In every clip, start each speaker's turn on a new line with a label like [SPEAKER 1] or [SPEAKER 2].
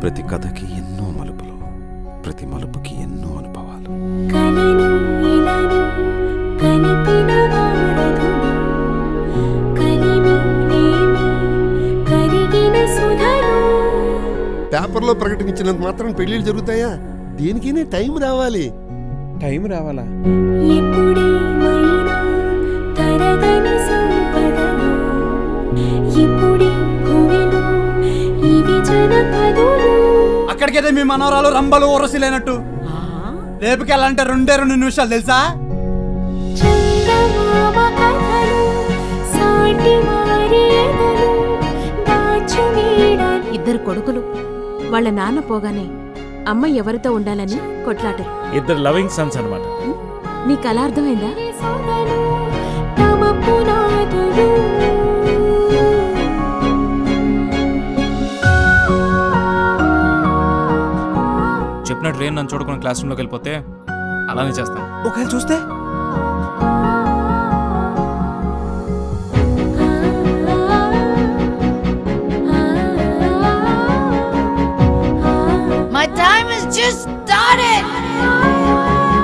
[SPEAKER 1] ప్రతి కథకి ఎన్నో మలుపులు ప్రతి మలుపుకి ఎన్నో అనుభవాలు
[SPEAKER 2] కలని ఇలని కనిపిన వారధులు కలిమి నేమి కరిగిన సుధలు
[SPEAKER 3] పేపర్లో ప్రకటించినంత మాత్రం పెళ్లిళ్ళు జరుగుతాయా దేనికైనా టైం రావాలి
[SPEAKER 4] టైం రావాలా
[SPEAKER 2] ఎప్పుడేమైనా తరగని సంపదలు ఇప్పుడే భూమిలో ఇవి జనపదులు
[SPEAKER 5] అక్కడికైతే మీ మనవరాలు రంబలు ఊరసిలేనట్టు రేపుకెళ్ళాలంటే రెండే రెండు నిమిషాలు తెలుసా
[SPEAKER 2] చందమామ కథలు సాటి వారి ఎదలు దాచు నీడలు
[SPEAKER 6] ఇద్దరు కొడుకులు వాళ్ళ నాన్న పోగానే అమ్మ ఎవరితో ఉండాలని కొట్లాటరు
[SPEAKER 7] ఇద్దరు లవింగ్ సన్స్ అనమాట
[SPEAKER 6] నీకు అలా అర్థమైందా
[SPEAKER 2] సొగలు తమ పునాదులు
[SPEAKER 8] చెప్పినట్టు రేన్ నన్ను చూడకుండా క్లాస్ రూమ్లోకి వెళ్ళిపోతే అలానే చేస్తాను
[SPEAKER 4] ఒకవేళ చూస్తే
[SPEAKER 9] My time has just started!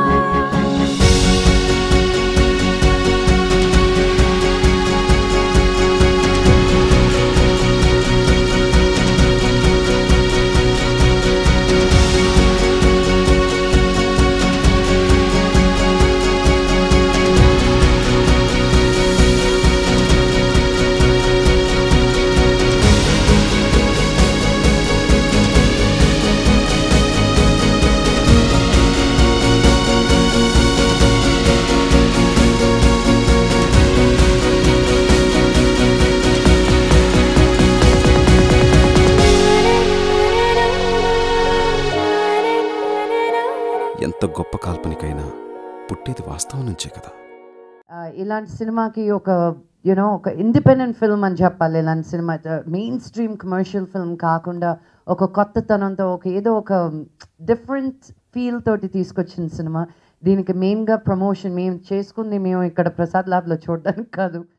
[SPEAKER 1] ఎంత గొప్ప కాల్పనికైనా పుట్టేది వాస్తవం నుంచే కదా
[SPEAKER 10] ఆ, ఇలాంటి సినిమాకి ఒక యూనో ఒక ఇండిపెండెంట్ ఫిల్మ్ అని చెప్పాలి ఇలాంటి cinema mainstream commercial film కాకుండా ఒక కొత్తతనంతో ఒక ఏదో ఒక డిఫరెంట్ ఫీల్ తోటి తీసుకొచ్చిన సినిమా దీనికి మెయిన్గా ప్రమోషన్ మేము చేసుకుంది మేము ఇక్కడ ప్రసాద్ ల్యాబ్లో చూడడానికి కాదు